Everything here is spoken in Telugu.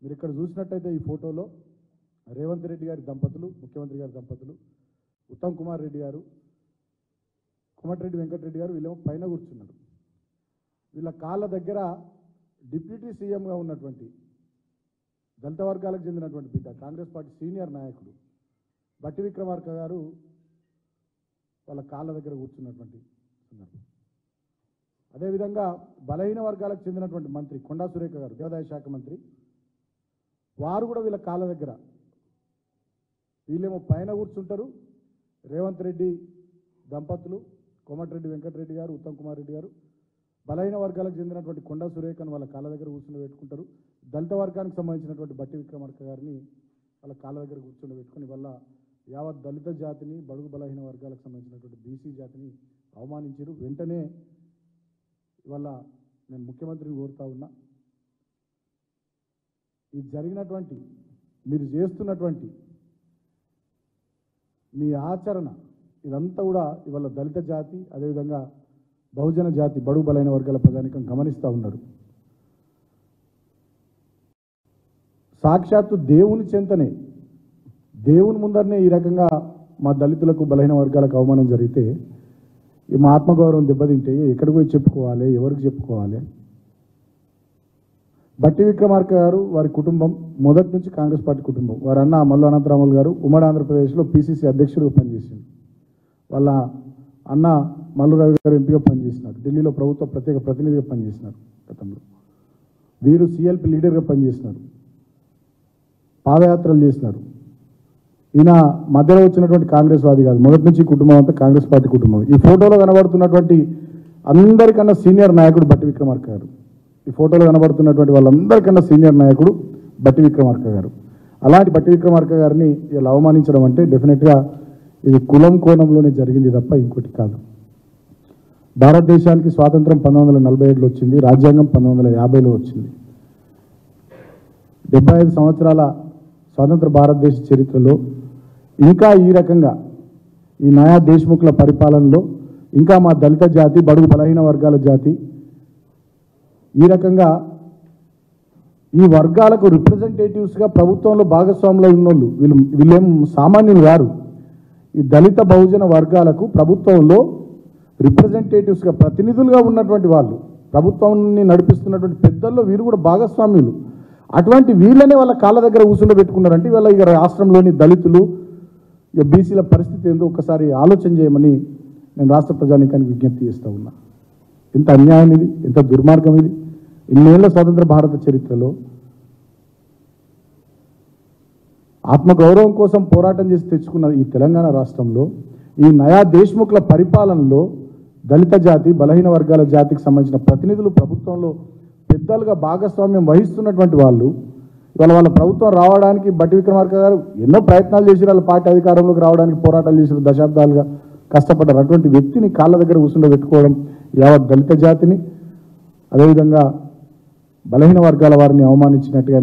మీరు ఇక్కడ చూసినట్టయితే ఈ ఫోటోలో రేవంత్ రెడ్డి గారి దంపతులు ముఖ్యమంత్రి గారి దంపతులు ఉత్తమ్ కుమార్ రెడ్డి గారు కోమటిరెడ్డి వెంకటరెడ్డి గారు వీళ్ళేమో పైన కూర్చున్నారు వీళ్ళ కాళ్ళ దగ్గర డిప్యూటీ సీఎంగా ఉన్నటువంటి దళిత వర్గాలకు చెందినటువంటి బిడ్డ కాంగ్రెస్ పార్టీ సీనియర్ నాయకుడు బట్టి విక్రమార్క గారు వాళ్ళ కాళ్ళ దగ్గర కూర్చున్నటువంటి సందర్భం అదేవిధంగా బలహీన వర్గాలకు చెందినటువంటి మంత్రి కొండా సురేఖ గారు దేవాదాయ శాఖ మంత్రి వారు కూడా వీళ్ళ కాళ్ళ దగ్గర వీళ్ళేమో పైన కూర్చుంటారు రేవంత్ రెడ్డి దంపతులు కోమటిరెడ్డి వెంకటరెడ్డి గారు ఉత్తమ్ కుమార్ రెడ్డి గారు బలహీన వర్గాలకు చెందినటువంటి కొండా సురేఖను వాళ్ళ కాళ్ళ దగ్గర కూర్చుని పెట్టుకుంటారు దళిత వర్గానికి సంబంధించినటువంటి బట్టి విక్రమార్క గారిని వాళ్ళ కాళ్ళ దగ్గర కూర్చుని పెట్టుకుని వల్ల యావత్ దళిత జాతిని బడుగు బలహీన వర్గాలకు సంబంధించినటువంటి బీసీ జాతిని అవమానించారు వెంటనే ఇవాళ నేను ముఖ్యమంత్రిని కోరుతా ఉన్నా ఇది జరిగినటువంటి మీరు చేస్తున్నటువంటి మీ ఆచరణ ఇదంతా కూడా ఇవాళ దళిత జాతి అదేవిధంగా బహుజన జాతి బడుగు బలైన వర్గాల ప్రజానికం గమనిస్తూ ఉన్నారు సాక్షాత్తు దేవుని చెంతనే దేవుని ముందరనే ఈ రకంగా మా దళితులకు బలహీన వర్గాలకు అవమానం జరిగితే ఈ మా ఆత్మగౌరవం దెబ్బతింటే ఎక్కడికి పోయి చెప్పుకోవాలి ఎవరికి చెప్పుకోవాలి బట్టి విక్రమార్క గారు వారి కుటుంబం మొదటి నుంచి కాంగ్రెస్ పార్టీ కుటుంబం వారి అన్న మల్లు అనంతరాములు గారు ఉమ్మడి ఆంధ్రప్రదేశ్లో పిసిసి అధ్యక్షుడిగా పనిచేసింది వాళ్ళ అన్న మల్లు రవి గారు ఎంపీగా పనిచేసినారు ఢిల్లీలో ప్రభుత్వ ప్రత్యేక ప్రతినిధిగా పనిచేసినారు గతంలో వీరు సిఎల్పి లీడర్గా పనిచేసినారు పాదయాత్రలు చేసినారు ఈయన మధ్యలో వచ్చినటువంటి కాంగ్రెస్ వాది కాదు మొదటి నుంచి ఈ కుటుంబం అంతా కాంగ్రెస్ పార్టీ కుటుంబం ఈ ఫోటోలో కనబడుతున్నటువంటి అందరికన్నా సీనియర్ నాయకుడు బట్టి విక్రమార్క గారు ఈ ఫోటోలో కనబడుతున్నటువంటి వాళ్ళందరికన్నా సీనియర్ నాయకుడు బట్టి విక్రమార్క గారు అలాంటి బట్టి విక్రమార్క గారిని ఇలా అవమానించడం అంటే డెఫినెట్గా ఇది కులం కోణంలోనే జరిగింది తప్ప ఇంకోటి కాదు భారతదేశానికి స్వాతంత్రం పంతొమ్మిది వందల నలభై ఏడులో వచ్చింది రాజ్యాంగం పంతొమ్మిది వందల యాభైలో వచ్చింది డెబ్బై ఐదు సంవత్సరాల స్వాతంత్ర భారతదేశ చరిత్రలో ఇంకా ఈ రకంగా ఈ నయా దేశ్ముఖుల పరిపాలనలో ఇంకా మా దళిత జాతి బడుగు బలహీన వర్గాల జాతి ఈ రకంగా ఈ వర్గాలకు రిప్రజెంటేటివ్స్గా ప్రభుత్వంలో భాగస్వాములు ఉన్నోళ్ళు వీళ్ళు వీళ్ళేం సామాన్యులు గారు ఈ దళిత బహుజన వర్గాలకు ప్రభుత్వంలో రిప్రజెంటేటివ్స్గా ప్రతినిధులుగా ఉన్నటువంటి వాళ్ళు ప్రభుత్వాన్ని నడిపిస్తున్నటువంటి పెద్దల్లో వీరు కూడా భాగస్వామ్యులు అటువంటి వీళ్ళనే వాళ్ళ కాళ్ళ దగ్గర కూర్చుండో పెట్టుకున్నారంటే ఇవాళ ఇక రాష్ట్రంలోని దళితులు ఇక బీసీల పరిస్థితి ఏందో ఒకసారి ఆలోచన చేయమని నేను రాష్ట్ర ప్రజానీకానికి విజ్ఞప్తి చేస్తూ ఉన్నా ఎంత అన్యాయం ఇది ఎంత దుర్మార్గం ఇది ఇన్నేళ్ల స్వాతంత్ర భారత చరిత్రలో ఆత్మగౌరవం కోసం పోరాటం చేసి తెచ్చుకున్న ఈ తెలంగాణ రాష్ట్రంలో ఈ నయా దేశ్ముఖుల పరిపాలనలో దళిత జాతి బలహీన వర్గాల జాతికి సంబంధించిన ప్రతినిధులు ప్రభుత్వంలో పెద్దలుగా భాగస్వామ్యం వహిస్తున్నటువంటి వాళ్ళు ఇవాళ వాళ్ళ ప్రభుత్వం రావడానికి బట్టి విక్రమార్క గారు ఎన్నో ప్రయత్నాలు చేసి వాళ్ళ పార్టీ అధికారంలోకి రావడానికి పోరాటాలు చేసిన దశాబ్దాలుగా కష్టపడ్డారు అటువంటి వ్యక్తిని కాళ్ళ దగ్గర కూర్చుండో పెట్టుకోవడం యావత్ దళిత జాతిని అదేవిధంగా బలహీన వర్గాల వారిని అవమానించినట్టుగా